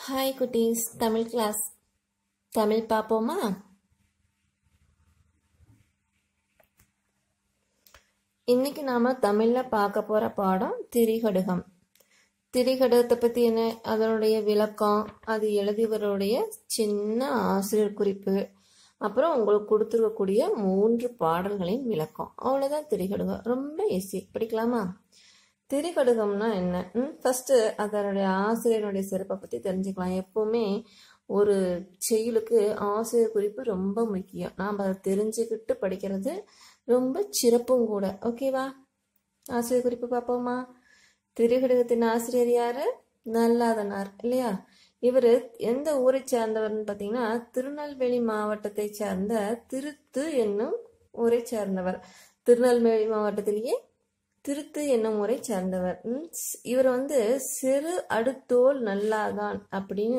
hi குட்டீஸ் Tamil class Tamil பார்ப்போமா இன்னைக்கு நாம தமிழ்ல பார்க்க போற பாடம் திரிகடுகம் திரிகடுகத்தை பத்தி என்ன அதனுடைய விளக்கம் அது எழுதியவருடைய சின்ன ஆசிரியர் குறிப்பு அப்புறம் உங்களுக்கு கொடுத்துருக்கக்கூடிய மூன்று பாடல்களின் விளக்கம் அவ்வளவுதான் திரிகடுகம் ரொம்ப ஈஸி படிக்கலாமா திரிகடுகம்னா என்ன ஃபர்ஸ்ட் அதனுடைய ஆசிரியருடைய சிறப்பை பத்தி தெரிஞ்சுக்கலாம் எப்பவுமே ஒரு செயலுக்கு ஆசிரியர் குறிப்பு ரொம்ப முக்கியம் நாம் அதை தெரிஞ்சுக்கிட்டு படிக்கிறது ரொம்ப சிறப்பும் கூட ஓகேவா ஆசிரியர் குறிப்பு பார்ப்போமா திரிகடுகத்தின் ஆசிரியர் யாரு நல்லாதனார் இல்லையா இவர் எந்த ஊரை சார்ந்தவர்னு பார்த்தீங்கன்னா திருநெல்வேலி மாவட்டத்தை சார்ந்த திருத்து என்னும் ஊரை சார்ந்தவர் திருநெல்வேலி மாவட்டத்திலேயே திருத்து என்னும் ஊரை சார்ந்தவர் இவர் வந்து சிறு அடுத்தோல் நல்லாதான் அப்படின்னு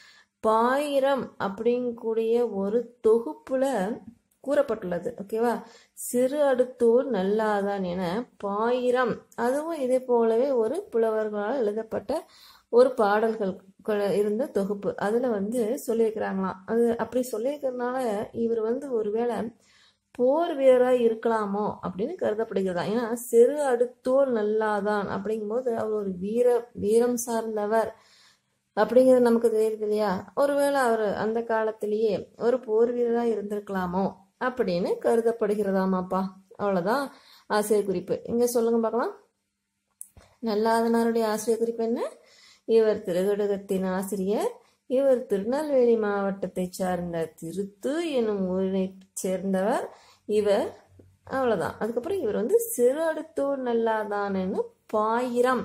பாயிரம் அப்படிங்கக்கூடிய ஒரு தொகுப்புல கூறப்பட்டுள்ளது ஓகேவா சிறு அடுத்தோர் நல்லாதான் என பாயிரம் அதுவும் இதே போலவே ஒரு புலவர்களால் எழுதப்பட்ட ஒரு பாடல்கள் இருந்த தொகுப்பு அதுல வந்து சொல்லியிருக்கிறாங்களாம் அது அப்படி சொல்லியிருக்கிறதுனால இவர் வந்து ஒருவேளை போர் வீரராக இருக்கலாமோ அப்படின்னு கருதப்படுகிறதா ஏன்னா சிறு அடுத்தோர் நல்லாதான் அப்படிங்கும்போது அவர் ஒரு வீர வீரம் சார்ந்தவர் அப்படிங்கிறது நமக்கு தெரியுது இல்லையா ஒருவேளை அவர் அந்த காலத்திலேயே ஒரு போர் வீரராக இருந்திருக்கலாமோ அப்படின்னு கருதப்படுகிறதாமாப்பா அவ்வளோதான் ஆசிரியர் குறிப்பு இங்க சொல்லுங்க பார்க்கலாம் நல்லாதனாருடைய ஆசிரியர் குறிப்பு என்ன இவர் திருகடுகத்தின் ஆசிரியர் இவர் திருநெல்வேலி மாவட்டத்தை சார்ந்த திருத்து எனும் ஊரினை சேர்ந்தவர் இவர் அவ்வளவுதான் அதுக்கப்புறம் இவர் வந்து சிறு அடுத்தோர் நல்லாதான்னு பாயிரம்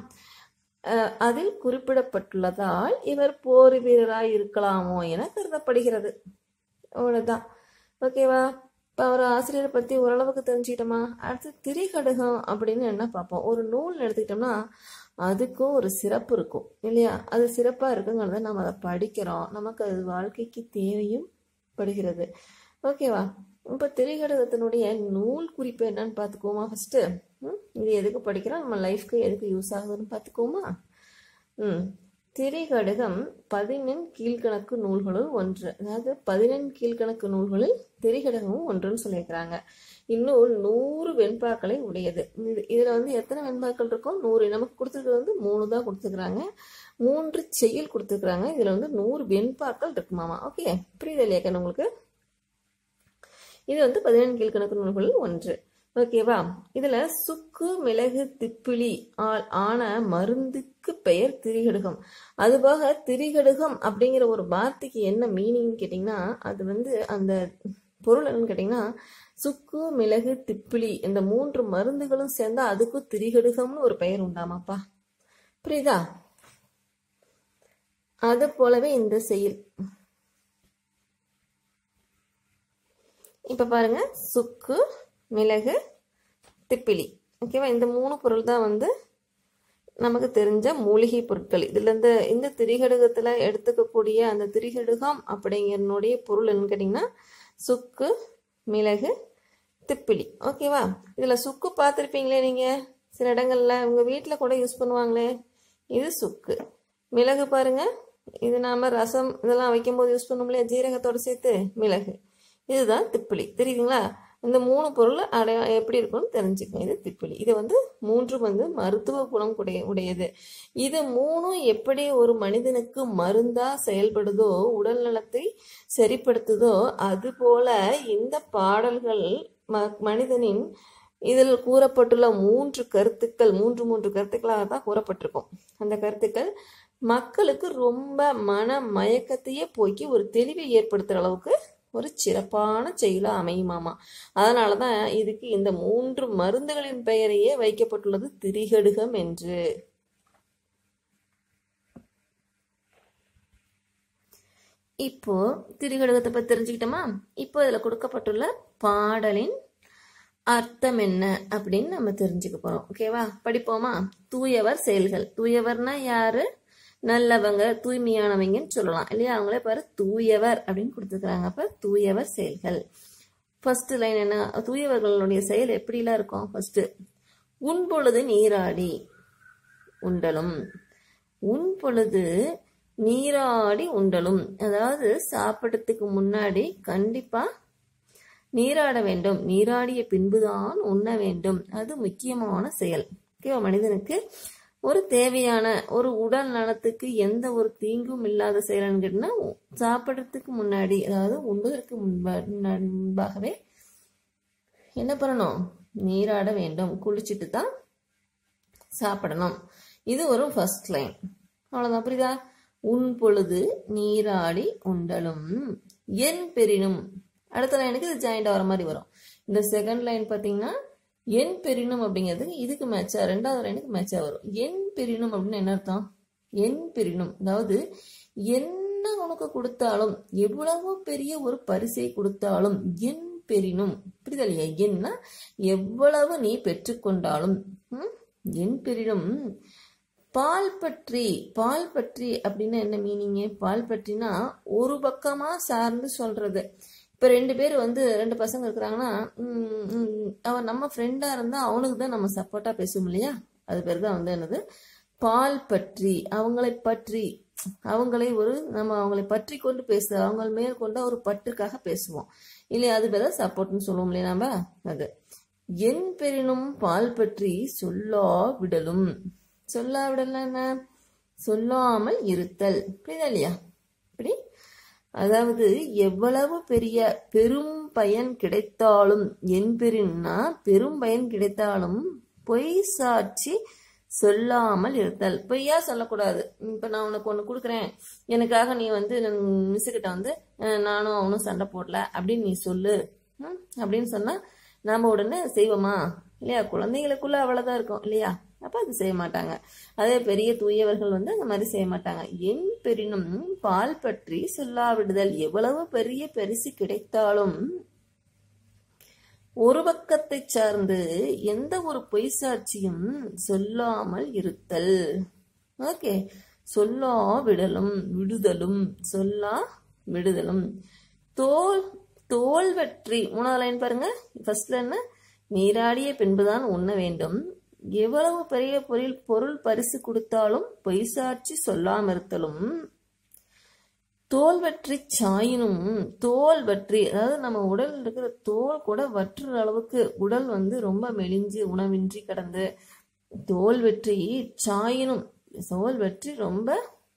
அதில் குறிப்பிடப்பட்டுள்ளதால் இவர் போர் வீரராய் இருக்கலாமோ என கருதப்படுகிறது அவ்வளவுதான் ஓகேவா இப்போ அவர் ஆசிரியரை பற்றி ஓரளவுக்கு தெரிஞ்சுக்கிட்டோமா அடுத்து திரிகடுகம் அப்படின்னு என்ன பார்ப்போம் ஒரு நூல் எடுத்துக்கிட்டோம்னா அதுக்கும் ஒரு சிறப்பு இருக்கும் இல்லையா அது சிறப்பாக இருக்குங்கிறத நம்ம அதை படிக்கிறோம் நமக்கு அது வாழ்க்கைக்கு தேவையும் படுகிறது ஓகேவா இப்போ திரிகடகத்தினுடைய நூல் குறிப்பு என்னன்னு பார்த்துக்குவோமா ஃபஸ்ட்டு இது எதுக்கு படிக்கிறோம் நம்ம லைஃப்க்கு எதுக்கு யூஸ் ஆகுதுன்னு பார்த்துக்குவோமா ம் திரிகடுகம் பதினெண் கீழ்கணக்கு நூல்களுள் ஒன்று அதாவது பதினெண் கீழ்கணக்கு நூல்களில் திரிகடகமும் ஒன்றுன்னு சொல்லியிருக்கிறாங்க இந்நூல் நூறு வெண்பாக்களை உடையது இது இதில் வந்து எத்தனை வெண்பாக்கள் இருக்கும் நூறு நமக்கு கொடுத்துருக்கிறது வந்து மூணு தான் கொடுத்துருக்குறாங்க மூன்று செயல் கொடுத்துருக்குறாங்க இதில் வந்து நூறு வெண்பாக்கள் இருக்குமாமா ஓகே புரியுது இல்லையா உங்களுக்கு இது வந்து பதினெண் கீழ்கணக்கு நூல்களில் ஒன்று ஓகேவா இதுல சுக்கு மிளகு திப்பிலி ஆன மருந்துக்கு பெயர் திரிகடுகம் அதுபோக திரிகடுகம் அப்படிங்கிற ஒரு வார்த்தைக்கு என்ன மீனிங் கேட்டிங்கன்னா அது வந்து அந்த பொருள் என்னன்னு கேட்டிங்கன்னா சுக்கு மிளகு திப்பிலி இந்த மூன்று மருந்துகளும் சேர்ந்தா அதுக்கும் திரிகடுகம்னு ஒரு பெயர் உண்டாமாப்பா புரியுதா அது போலவே இந்த செயல் இப்ப பாருங்க சுக்கு மிளகு திப்பிலி ஓகேவா இந்த மூணு பொருள் தான் வந்து நமக்கு தெரிஞ்ச மூலிகை பொருட்கள் இதுல இந்த இந்த திரிகடுகத்துல எடுத்துக்கக்கூடிய அந்த திரிகடுகம் அப்படிங்கிறனுடைய பொருள் என்னன்னு கேட்டிங்கன்னா சுக்கு மிளகு திப்பிலி ஓகேவா இதுல சுக்கு பார்த்துருப்பீங்களே நீங்க சில இடங்கள்ல உங்க வீட்டில் கூட யூஸ் பண்ணுவாங்களே இது சுக்கு மிளகு பாருங்க இது நாம ரசம் இதெல்லாம் வைக்கும்போது யூஸ் பண்ணும் இல்லையா ஜீரகத்தோட சேர்த்து மிளகு இதுதான் திப்பிலி தெரியுதுங்களா இந்த மூணு பொருள் அடைய எப்படி இருக்கும்னு தெரிஞ்சுக்கணும் இது திப்பிலி இது வந்து மூன்று வந்து மருத்துவ குணம் உடைய உடையது இது மூணும் எப்படி ஒரு மனிதனுக்கு மருந்தா செயல்படுதோ உடல் நலத்தை சரிப்படுத்துதோ அது போல இந்த பாடல்கள் ம மனிதனின் இதில் கூறப்பட்டுள்ள மூன்று கருத்துக்கள் மூன்று மூன்று கருத்துக்களாக தான் கூறப்பட்டிருக்கும் அந்த கருத்துக்கள் மக்களுக்கு ரொம்ப மன மயக்கத்தையே போக்கி ஒரு தெளிவை ஏற்படுத்துகிற அளவுக்கு ஒரு சிறப்பான செயலா அமையுமாமா அதனாலதான் இதுக்கு இந்த மூன்று மருந்துகளின் பெயரையே வைக்கப்பட்டுள்ளது திரிகடுகம் என்று இப்போ திரிகடுகத்தை பத்தி தெரிஞ்சுக்கிட்டோமா இப்போ இதுல கொடுக்கப்பட்டுள்ள பாடலின் அர்த்தம் என்ன அப்படின்னு நம்ம தெரிஞ்சுக்க போறோம் ஓகேவா படிப்போமா தூயவர் செயல்கள் தூயவர்னா யாரு நல்லவங்க தூய்மையானவங்கன்னு சொல்லலாம் இல்லையா அவங்களே பாரு தூயவர் அப்படின்னு கொடுத்துருக்குறாங்க அப்ப தூயவர் செயல்கள் ஃபர்ஸ்ட் லைன் என்ன தூயவர்களுடைய செயல் எப்படிலாம் இருக்கும் ஃபர்ஸ்ட் உன் பொழுது நீராடி உண்டலும் உன் பொழுது நீராடி உண்டலும் அதாவது சாப்பிடறதுக்கு முன்னாடி கண்டிப்பா நீராட வேண்டும் நீராடிய பின்புதான் உண்ண வேண்டும் அது முக்கியமான செயல் ஓகேவா மனிதனுக்கு ஒரு தேவையான ஒரு உடல் நலத்துக்கு எந்த ஒரு தீங்கும் இல்லாத செயல்னு கேட்டினா சாப்பிட்றதுக்கு முன்னாடி அதாவது உண்பதற்கு முன்பா முன்பாகவே என்ன பண்ணணும் நீராட வேண்டும் குளிச்சுட்டு தான் சாப்பிடணும் இது ஒரு ஃபர்ஸ்ட் லைன் அவ்வளோதான் புரியுதா உன் பொழுது நீராடி உண்டலும் என் பெரினும் அடுத்த லைனுக்கு இது ஜாயிண்ட் ஆகிற மாதிரி வரும் இந்த செகண்ட் லைன் பார்த்தீங்கன்னா என் பெரினும் அப்படிங்கிறதுக்கு இதுக்கு மேட்சா ரெண்டாவது லைனுக்கு மேட்சா வரும் என் பெரினும் அப்படின்னு என்ன அர்த்தம் என் பெரினும் அதாவது என்ன உனக்கு கொடுத்தாலும் எவ்வளவு பெரிய ஒரு பரிசை கொடுத்தாலும் என் பெரினும் புரியுதா இல்லையா என்ன எவ்வளவு நீ பெற்றுக்கொண்டாலும் ம், என் பெரினும் பால் பற்றி பால் பற்றி அப்படின்னு என்ன மீனிங்கு பால் பற்றினா ஒரு பக்கமா சார்ந்து சொல்றது இப்ப ரெண்டு பேர் வந்து ரெண்டு பசங்க இருக்கிறாங்கன்னா ம், ம், அவன் நம்ம ஃப்ரெண்டா இருந்தா அவனுக்கு தான் நம்ம சப்போர்ட்டா பேசுவோம் இல்லையா அது பேர் தான் வந்து என்னது பால் பற்றி அவங்களை பற்றி அவங்களை ஒரு நம்ம அவங்களை பற்றி கொண்டு பேச அவங்க மேல் கொண்ட ஒரு பற்றுக்காக பேசுவோம் இல்லையா அது பேர் தான் சப்போர்ட்னு சொல்லுவோம் இல்லையா நம்ம அது என் பெரினும் பால் பற்றி சொல்லா விடலும் சொல்லா விடலாம் என்ன சொல்லாமல் இருத்தல் புரியுதா இல்லையா இப்படி அதாவது எவ்வளவு பெரிய பெரும் பயன் கிடைத்தாலும் என் பெருன்னா பெரும் பயன் கிடைத்தாலும் பொய் சாட்சி சொல்லாமல் இருத்தல் பொய்யா சொல்லக்கூடாது இப்ப நான் உனக்கு ஒண்ணு கொடுக்குறேன் எனக்காக நீ வந்து மிஸ் கிட்ட வந்து அஹ், நானும் அவனும் சண்டை போடல அப்படின்னு நீ சொல்லு ம், அப்படின்னு சொன்னா நாம உடனே செய்வோமா இல்லையா குழந்தைகளுக்குள்ள அவ்வளவுதான் இருக்கும் இல்லையா அப்ப அது செய்ய மாட்டாங்க அதே பெரிய தூயவர்கள் வந்து அந்த மாதிரி செய்ய மாட்டாங்க என் பெரினும் பால் பற்றி சொல்லாவிடுதல் எவ்வளவு பெரிய பரிசு கிடைத்தாலும் ஒரு பக்கத்தை சார்ந்து எந்த ஒரு பொய் சாட்சியும் சொல்லாமல் இருத்தல் ஓகே சொல்லா விடலும் விடுதலும் சொல்லா விடுதலும் தோல் தோல் வெற்றி மூணாவது லைன் பாருங்க ஃபர்ஸ்ட்ல என்ன நீராடிய பின்புதான் உண்ண வேண்டும் எவ்வளவு பெரிய பொருள் பொருள் பரிசு கொடுத்தாலும் பொய் சாட்சி சொல்லாம இருத்தலும் தோல் வற்றி சாயினும் தோல் வற்றி அதாவது நம்ம உடல் இருக்கிற தோல் கூட வற்றுற அளவுக்கு உடல் வந்து ரொம்ப மெலிஞ்சு உணவின்றி கிடந்து தோல் வெற்றி சாயினும் தோல் வெற்றி ரொம்ப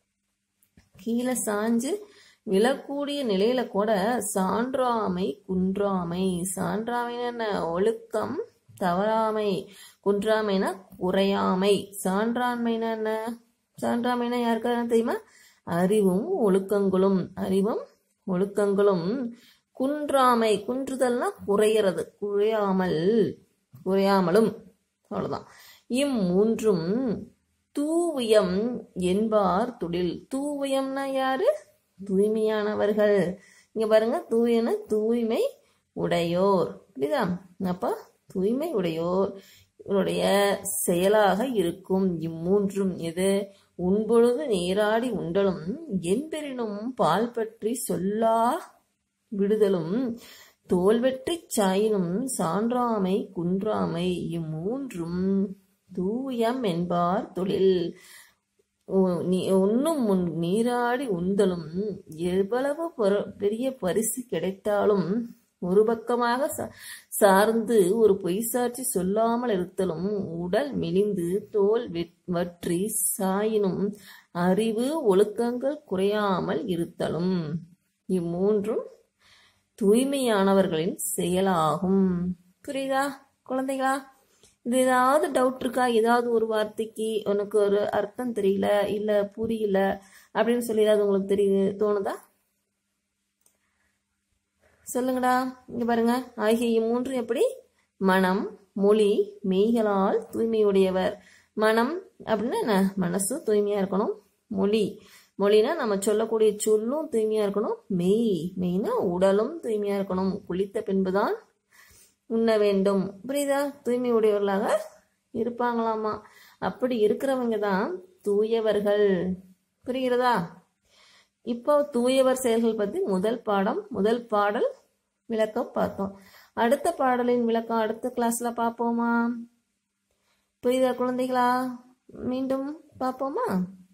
கீழே சாஞ்சு விழக்கூடிய நிலையில கூட சான்றாமை குன்றாமை சான்றாமைன்னா என்ன ஒழுக்கம் தவறாமை குன்றாமைனா குறையாமை சான்றாண்மைனா என்ன சான்றாமைனா யாருக்காவது தெரியுமா அறிவும் ஒழுக்கங்களும் அறிவும் ஒழுக்கங்களும் குன்றாமை குன்றுதல்னா குறையிறது குறையாமல் குறையாமலும் அவ்வளவுதான் இம்மூன்றும் தூவியம் என்பார் துடில் தூவியம்னா யாரு தூய்மையானவர்கள் இங்க பாருங்க தூயன தூய்மை உடையோர் புரியுதா அப்ப தூய்மை உடையோர் இவருடைய செயலாக இருக்கும் இம்மூன்றும் எது உண்பொழுது நீராடி உண்டலும் என்பெறினும் பால் பற்றி சொல்லா விடுதலும் தோல்வெற்றி சாயினும் சான்றாமை குன்றாமை இம்மூன்றும் தூயம் என்பார் தொழில் உ- நீ உண்ணும் முன் நீராடி உந்தலும் எவ்வளவு பொரு- பெரிய பரிசு கிடைத்தாலும் ஒரு பக்கமாக சா- சார்ந்து ஒரு பொய் சாட்சி சொல்லாமல் இருத்தலும் உடல் மெலிந்து தோல் வெட்- வற்றி சாயினும் அறிவு ஒழுக்கங்கள் குறையாமல் இருத்தலும் இம்மூன்றும் தூய்மையானவர்களின் செயலாகும் புரியுதா குழந்தைகளா இது ஏதாவது டவுட் இருக்கா ஏதாவது ஒரு வார்த்தைக்கு உனக்கு ஒரு அர்த்தம் தெரியல இல்ல புரியல அப்படின்னு சொல்லி ஏதாவது உங்களுக்கு தெரிய தோணுதா சொல்லுங்கடா இங்க பாருங்க ஆகிய இம்மூன்று எப்படி மனம் மொழி மெய்களால் தூய்மையுடையவர் மனம் அப்படின்னா என்ன மனசு தூய்மையா இருக்கணும் மொழி மொழினா நம்ம சொல்லக்கூடிய சொல்லும் தூய்மையா இருக்கணும் மெய் மெய்னா உடலும் தூய்மையா இருக்கணும் குளித்த பின்புதான் உண்ண வேண்டும் புரியுதா தூய்மை உடையவர்களாக இருப்பாங்களாமா அப்படி இருக்கிறவங்க தான் தூயவர்கள் புரிகிறதா இப்போ தூயவர் செயல்கள் பத்தி முதல் பாடம் முதல் பாடல் விளக்கம் பார்த்தோம் அடுத்த பாடலின் விளக்கம் அடுத்த கிளாஸ்ல பார்ப்போமா புரியுதா குழந்தைகளா மீண்டும் பார்ப்போமா